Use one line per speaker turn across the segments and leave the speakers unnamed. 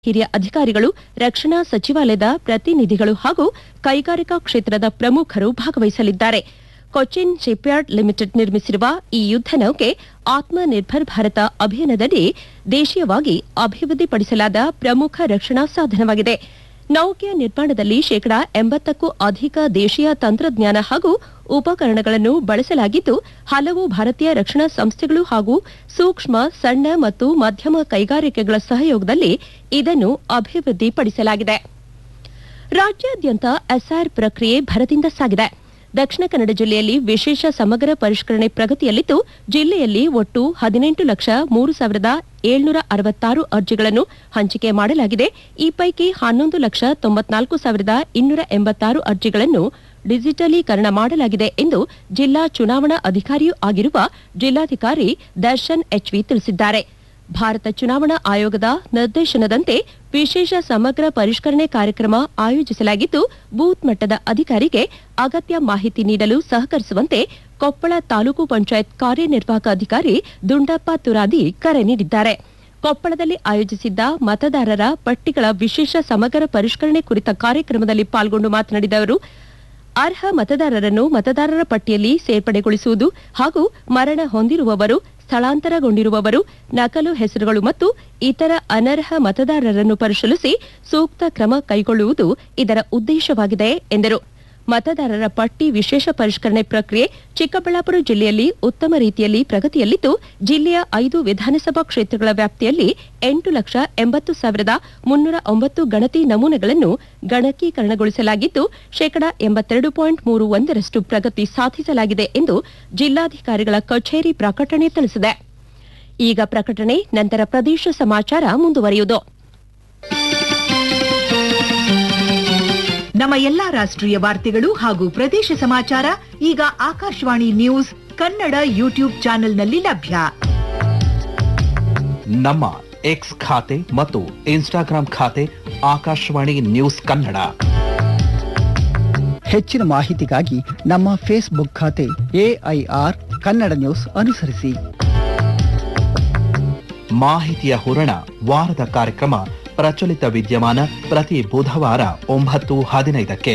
ಹಿರಿಯ ಅಧಿಕಾರಿಗಳು ರಕ್ಷಣಾ ಸಚಿವಾಲಯದ ಪ್ರತಿನಿಧಿಗಳು ಹಾಗೂ ಕೈಗಾರಿಕಾ ಕ್ಷೇತ್ರದ ಪ್ರಮುಖರು ಭಾಗವಹಿಸಲಿದ್ದಾರೆ ಕೊಚ್ಚಿನ್ ಶಿಪ್ಯಾರ್ಡ್ ಲಿಮಿಟೆಡ್ ನಿರ್ಮಿಸಿರುವ ಈ ಯುದ್ಧ ನೌಕೆ ಆತ್ಮನಿರ್ಭರ್ ಭಾರತ ಅಭಿಯಾನದಡಿ ದೇಶೀಯವಾಗಿ ಅಭಿವೃದ್ಧಿಪಡಿಸಲಾದ ಪ್ರಮುಖ ರಕ್ಷಣಾ ಸಾಧನವಾಗಿದೆ ನೌಕೆಯ ನಿರ್ಮಾಣದಲ್ಲಿ ಶೇಕಡಾ ಎಂಬತ್ತಕ್ಕೂ ಅಧಿಕ ದೇಶೀಯ ತಂತ್ರಜ್ಞಾನ ಹಾಗೂ ಉಪಕರಣಗಳನ್ನು ಬಳಸಲಾಗಿದ್ದು ಹಲವು ಭಾರತೀಯ ರಕ್ಷಣಾ ಸಂಸ್ಥೆಗಳು ಹಾಗೂ ಸೂಕ್ಷ್ಮ ಸಣ್ಣ ಮತ್ತು ಮಧ್ಯಮ ಕೈಗಾರಿಕೆಗಳ ಸಹಯೋಗದಲ್ಲಿ ಇದನ್ನು ಅಭಿವೃದ್ಧಿಪಡಿಸಲಾಗಿದೆ ರಾಜ್ಯಾದ್ಯಂತ ಎಸ್ಆರ್ ಪ್ರಕ್ರಿಯೆ ಭರದಿಂದ ಸಾಗಿದೆ ದಕ್ಷಿಣ ಕನ್ನಡ ಜಿಲ್ಲೆಯಲ್ಲಿ ವಿಶೇಷ ಸಮಗ್ರ ಪರಿಷ್ಕರಣೆ ಪ್ರಗತಿಯಲ್ಲಿದ್ದು ಜಿಲ್ಲೆಯಲ್ಲಿ ಒಟ್ಟು ಹದಿನೆಂಟು ಲಕ್ಷ ಮೂರು ಸಾವಿರದ ಏಳ್ನೂರ ಅರವತ್ತಾರು ಅರ್ಜಿಗಳನ್ನು ಹಂಚಿಕೆ ಮಾಡಲಾಗಿದೆ ಈ ಪೈಕಿ ಹನ್ನೊಂದು ಲಕ್ಷ ತೊಂಬತ್ನಾಲ್ಕು ಸಾವಿರದ ಇನ್ನೂರ ಎಂಬತ್ತಾರು ಅರ್ಜಿಗಳನ್ನು ಡಿಜಿಟಲೀಕರಣ ಮಾಡಲಾಗಿದೆ ಎಂದು ಜಿಲ್ಲಾ ಚುನಾವಣಾ ಅಧಿಕಾರಿಯೂ ಆಗಿರುವ ಜಿಲ್ಲಾಧಿಕಾರಿ ದರ್ಶನ್ ಎಚ್ವಿ ತಿಳಿಸಿದ್ದಾರೆ ಭಾರತ ಚುನಾವಣಾ ಆಯೋಗದ ನಿರ್ದೇಶನದಂತೆ ವಿಶೇಷ ಸಮಗ್ರ ಪರಿಷ್ಕರಣೆ ಕಾರ್ಯಕ್ರಮ ಆಯೋಜಿಸಲಾಗಿದ್ದು ಬೂತ್ ಮಟ್ಟದ ಅಧಿಕಾರಿಗೆ ಅಗತ್ಯ ಮಾಹಿತಿ ನೀಡಲು ಸಹಕರಿಸುವಂತೆ ಕೊಪ್ಪಳ ತಾಲೂಕು ಪಂಚಾಯತ್ ಕಾರ್ಯನಿರ್ವಾಹಕ ಅಧಿಕಾರಿ ದುಂಡಪ್ಪ ತುರಾದಿ ಕರೆ ನೀಡಿದ್ದಾರೆ ಕೊಪ್ಪಳದಲ್ಲಿ ಆಯೋಜಿಸಿದ್ದ ಮತದಾರರ ಪಟ್ಟಿಗಳ ವಿಶೇಷ ಸಮಗ್ರ ಪರಿಷ್ಕರಣೆ ಕುರಿತ ಕಾರ್ಯಕ್ರಮದಲ್ಲಿ ಪಾಲ್ಗೊಂಡು ಮಾತನಾಡಿದ ಅವರು ಅರ್ಹ ಮತದಾರರನ್ನು ಮತದಾರರ ಪಟ್ಟಿಯಲ್ಲಿ ಸೇರ್ಪಡೆಗೊಳಿಸುವುದು ಹಾಗೂ ಮರಣ ಹೊಂದಿರುವವರು ಸ್ಥಳಾಂತರಗೊಂಡಿರುವವರು ನಕಲು ಹೆಸರುಗಳು ಮತ್ತು ಇತರ ಅನರ್ಹ ಮತದಾರರನ್ನು ಪರಿಶೀಲಿಸಿ ಸೂಕ್ತ ಕ್ರಮ ಕೈಗೊಳ್ಳುವುದು ಇದರ ಉದ್ದೇಶವಾಗಿದೆ ಎಂದರು ಮತದಾರರ ಪಟ್ಟಿ ವಿಶೇಷ ಪರಿಷ್ಕರಣೆ ಪ್ರಕ್ರಿಯೆ ಚಿಕ್ಕಬಳ್ಳಾಪುರ ಜಿಲ್ಲೆಯಲ್ಲಿ ಉತ್ತಮ ರೀತಿಯಲ್ಲಿ ಪ್ರಗತಿಯಲ್ಲಿದ್ದು ಜಿಲ್ಲೆಯ ಐದು ವಿಧಾನಸಭಾ ಕ್ಷೇತ್ರಗಳ ವ್ಯಾಪ್ತಿಯಲ್ಲಿ ಎಂಟು ಲಕ್ಷ ಎಂಬತ್ತು ಸಾವಿರದ ಮುನ್ನೂರ ಒಂಬತ್ತು ಗಣತಿ ನಮೂನೆಗಳನ್ನು ಗಣಕೀಕರಣಗೊಳಿಸಲಾಗಿದ್ದು ಶೇಕಡಾ ಎಂಬತ್ತೆರಡು ಪಾಯಿಂಟ್ ಮೂರು ಒಂದರಷ್ಟು ಪ್ರಗತಿ ಸಾಧಿಸಲಾಗಿದೆ ಎಂದು ಜಿಲ್ಲಾಧಿಕಾರಿಗಳ ಕಚೇರಿ ಪ್ರಕಟಣೆ ತಿಳಿಸಿದೆ ಈಗ ಪ್ರಕಟಣೆ ನಂತರ ಪ್ರದೇಶ ಸಮಾಚಾರ ಮುಂದುವರಿಯುವುದು
ನಮ್ಮ ಎಲ್ಲಾ ರಾಷ್ಟ್ರೀಯ ವಾರ್ತೆಗಳು ಹಾಗೂ ಪ್ರದೇಶ ಸಮಾಚಾರ ಈಗ ಆಕಾಶವಾಣಿ ನ್ಯೂಸ್ ಕನ್ನಡ ಯೂಟ್ಯೂಬ್ ಚಾನೆಲ್ನಲ್ಲಿ ಲಭ್ಯ
ನಮ್ಮ ಎಕ್ಸ್ ಖಾತೆ ಮತ್ತು ಇನ್ಸ್ಟಾಗ್ರಾಂ ಖಾತೆ ಆಕಾಶವಾಣಿ ನ್ಯೂಸ್ ಕನ್ನಡ
ಹೆಚ್ಚಿನ ಮಾಹಿತಿಗಾಗಿ ನಮ್ಮ ಫೇಸ್ಬುಕ್ ಖಾತೆ ಎಐಆರ್ ಕನ್ನಡ ನ್ಯೂಸ್ ಅನುಸರಿಸಿ
ಮಾಹಿತಿಯ ಹೂರಣ ವಾರದ ಕಾರ್ಯಕ್ರಮ ಪ್ರಚಲಿತ ವಿದ್ಯಮಾನ ಪ್ರತಿ ಬುಧವಾರ ಒಂಬತ್ತು ಹದಿನೈದಕ್ಕೆ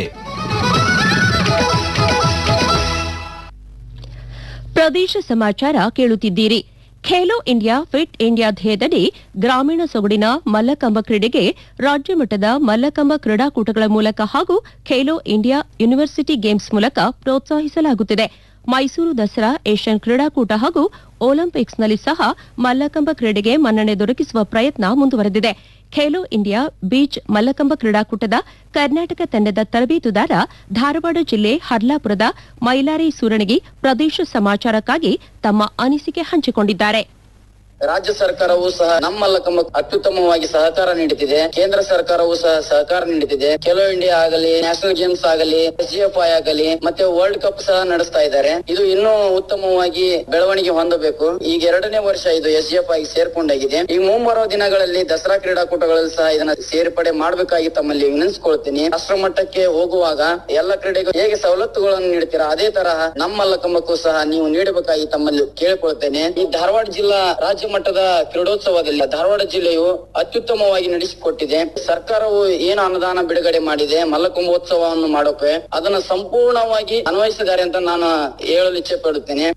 ಪ್ರದೇಶ ಸಮಾಚಾರ ಕೇಳುತ್ತಿದ್ದೀರಿ ಖೇಲೋ ಇಂಡಿಯಾ ಫಿಟ್ ಇಂಡಿಯಾ ಧ್ಯೇಯದಡಿ ಗ್ರಾಮೀಣ ಸೊಗಡಿನ ಮಲ್ಲಕಂಬ ಕ್ರೀಡೆಗೆ ರಾಜ್ಯ ಮಟ್ಟದ ಮಲ್ಲಕಂಬ ಕ್ರೀಡಾಕೂಟಗಳ ಮೂಲಕ ಹಾಗೂ ಖೇಲೋ ಇಂಡಿಯಾ ಯೂನಿವರ್ಸಿಟಿ ಗೇಮ್ಸ್ ಮೂಲಕ ಪ್ರೋತ್ಸಾಹಿಸಲಾಗುತ್ತಿದೆ ಮೈಸೂರು ದಸರಾ ಏಷ್ಯನ್ ಕ್ರೀಡಾಕೂಟ ಹಾಗೂ ಒಲಿಂಪಿಕ್ಸ್ನಲ್ಲಿ ಸಹ ಮಲ್ಲಕಂಬ ಕ್ರೀಡೆಗೆ ಮನ್ನಣೆ ದೊರಕಿಸುವ ಪ್ರಯತ್ನ ಮುಂದುವರೆದಿದೆ ಖೇಲೋ ಇಂಡಿಯಾ ಬೀಚ್ ಮಲ್ಲಕಂಬ ಕ್ರೀಡಾಕೂಟದ ಕರ್ನಾಟಕ ತಂಡದ ತರಬೇತುದಾರ ಧಾರವಾಡ ಜಿಲ್ಲೆ ಹರ್ಲಾಪುರದ ಮೈಲಾರಿ ಸೂರಣಗಿ ಪ್ರದೇಶ ಸಮಾಚಾರಕ್ಕಾಗಿ ತಮ್ಮ ಅನಿಸಿಕೆ ಹಂಚಿಕೊಂಡಿದ್ದಾರೆ
ರಾಜ್ಯ ಸರ್ಕಾರವು ಸಹ ನಮ್ಮ ಮಲ್ಲಕಂಬ ಅತ್ಯುತ್ತಮವಾಗಿ ಸಹಕಾರ ನೀಡುತ್ತಿದೆ ಕೇಂದ್ರ ಸರ್ಕಾರವು ಸಹ ಸಹಕಾರ ನೀಡುತ್ತಿದೆ ಖೇಲೋ ಇಂಡಿಯಾ ಆಗಲಿ ನ್ಯಾಷನಲ್ ಗೇಮ್ಸ್ ಆಗಲಿ ಎಸ್ ಜಿ ಎಫ್ ಐ ಆಗಲಿ ಮತ್ತೆ ವರ್ಲ್ಡ್ ಕಪ್ ಸಹ ನಡೆಸ್ತಾ ಇದ್ದಾರೆ ಇದು ಇನ್ನೂ ಉತ್ತಮವಾಗಿ ಬೆಳವಣಿಗೆ ಹೊಂದಬೇಕು ಈಗ ಎರಡನೇ ವರ್ಷ ಇದು ಎಸ್ ಜಿ ಎಫ್ ಐ ಸೇರ್ಕೊಂಡಾಗಿದೆ ಈಗ ಮುಂಬರುವ ದಿನಗಳಲ್ಲಿ ದಸರಾ ಕ್ರೀಡಾಕೂಟಗಳಲ್ಲಿ ಸಹ ಇದನ್ನ ಸೇರ್ಪಡೆ ಮಾಡಬೇಕಾಗಿ ತಮ್ಮಲ್ಲಿ ವಿನಂತಿಸ್ಕೊಳ್ತೀನಿ ರಾಷ್ಟ್ರ ಮಟ್ಟಕ್ಕೆ ಹೋಗುವಾಗ ಎಲ್ಲ ಕ್ರೀಡೆಗೂ ಹೇಗೆ ಸವಲತ್ತುಗಳನ್ನು ನೀಡ್ತೀರಾ ಅದೇ ತರಹ ನಮ್ಮ ಮಲ್ಲಕಂಬಕ್ಕೂ ಸಹ ನೀವು ನೀಡಬೇಕಾಗಿ ತಮ್ಮಲ್ಲಿ ಕೇಳಿಕೊಳ್ತೇನೆ ಈ ಧಾರವಾಡ ಜಿಲ್ಲಾ ರಾಜ್ಯ ಮಟ್ಟದ ಕ್ರೀಡೋತ್ಸವದಲ್ಲಿ ಧಾರವಾಡ ಜಿಲ್ಲೆಯು ಅತ್ಯುತ್ತಮವಾಗಿ ನಡೆಸಿಕೊಟ್ಟಿದೆ ಸರ್ಕಾರವು ಏನು ಅನುದಾನ ಬಿಡುಗಡೆ ಮಾಡಿದೆ ಮಲ್ಲಕುಂಭೋತ್ಸವವನ್ನು ಮಾಡೋಕೆ ಅದನ್ನ ಸಂಪೂರ್ಣವಾಗಿ ಅನ್ವಯಿಸಿದ್ದಾರೆ ಅಂತ ನಾನು ಹೇಳಲು ಇಚ್ಛೆ ಪಡುತ್ತೇನೆ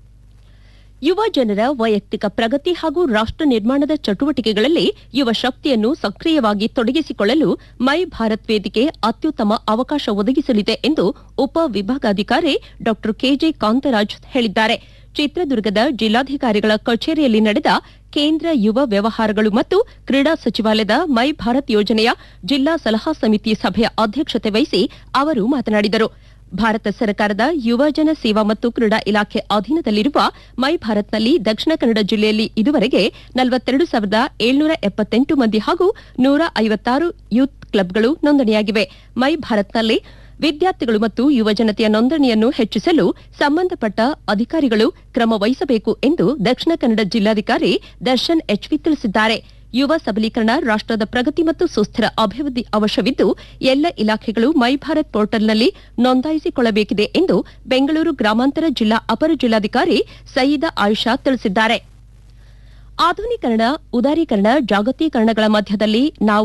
ಯುವ ಜನರ ವೈಯಕ್ತಿಕ ಪ್ರಗತಿ ಹಾಗೂ ರಾಷ್ಟ್ರ ನಿರ್ಮಾಣದ ಚಟುವಟಿಕೆಗಳಲ್ಲಿ ಯುವ ಶಕ್ತಿಯನ್ನು ಸಕ್ರಿಯವಾಗಿ ತೊಡಗಿಸಿಕೊಳ್ಳಲು ಮೈ ಭಾರತ್ ವೇದಿಕೆ ಅತ್ಯುತ್ತಮ ಅವಕಾಶ ಒದಗಿಸಲಿದೆ ಎಂದು ಉಪ ವಿಭಾಗಾಧಿಕಾರಿ ಡಾ ಕೆಜೆ ಕಾಂತರಾಜ್ ಹೇಳಿದ್ದಾರೆ ಚಿತ್ರದುರ್ಗದ ಜಿಲ್ಲಾಧಿಕಾರಿಗಳ ಕಚೇರಿಯಲ್ಲಿ ನಡೆದ ಕೇಂದ್ರ ಯುವ ವ್ಯವಹಾರಗಳು ಮತ್ತು ಕ್ರೀಡಾ ಸಚಿವಾಲಯದ ಮೈ ಭಾರತ್ ಯೋಜನೆಯ ಜಿಲ್ಲಾ ಸಲಹಾ ಸಮಿತಿ ಸಭೆಯ ಅಧ್ಯಕ್ಷತೆ ವಹಿಸಿ ಅವರು ಮಾತನಾಡಿದರು ಭಾರತ ಸರ್ಕಾರದ ಯುವಜನ ಸೇವಾ ಮತ್ತು ಕ್ರೀಡಾ ಇಲಾಖೆ ಅಧೀನದಲ್ಲಿರುವ ಮೈ ಭಾರತ್ನಲ್ಲಿ ದಕ್ಷಿಣ ಕನ್ನಡ ಜಿಲ್ಲೆಯಲ್ಲಿ ಇದುವರೆಗೆ ನಲವತ್ತೆರಡು ಸಾವಿರದ ಏಳ್ನೂರ ಎಪ್ಪತ್ತೆಂಟು ಮಂದಿ ಹಾಗೂ ನೂರ ಐವತ್ತಾರು ಯೂತ್ ಕ್ಲಬ್ಗಳು ನೋಂದಣಿಯಾಗಿವೆ ಮೈ ಭಾರತ್ನಲ್ಲಿ ವಿದ್ಯಾರ್ಥಿಗಳು ಮತ್ತು ಯುವಜನತೆಯ ನೋಂದಣಿಯನ್ನು ಹೆಚ್ಚಿಸಲು ಸಂಬಂಧಪಟ್ಟ ಅಧಿಕಾರಿಗಳು ಕ್ರಮ ವಹಿಸಬೇಕು ಎಂದು ದಕ್ಷಿಣ ಕನ್ನಡ ಜಿಲ್ಲಾಧಿಕಾರಿ ದರ್ಶನ್ ಎಚ್ವಿ ತಿಳಿಸಿದ್ದಾರೆ ಯುವ ಸಬಲೀಕರಣ ರಾಷ್ಟ್ರದ ಪ್ರಗತಿ ಮತ್ತು ಸುಸ್ಥಿರ ಅಭಿವೃದ್ಧಿ ಅವಶ್ಯವಿದ್ದು ಎಲ್ಲ ಇಲಾಖೆಗಳು ಮೈ ಭಾರತ್ ಪೋರ್ಟಲ್ನಲ್ಲಿ ನೋಂದಾಯಿಸಿಕೊಳ್ಳಬೇಕಿದೆ ಎಂದು ಬೆಂಗಳೂರು ಗ್ರಾಮಾಂತರ ಜಿಲ್ಲಾ ಅಪರ ಜಿಲ್ಲಾಧಿಕಾರಿ ಸಯೀದಾ ಆಯಿಷಾ ತಿಳಿಸಿದ್ದಾರೆ ಆಧುನೀಕರಣ ಉದಾರೀಕರಣ ಜಾಗತೀಕರಣಗಳ ಮಧ್ಯದಲ್ಲಿ ನಾವು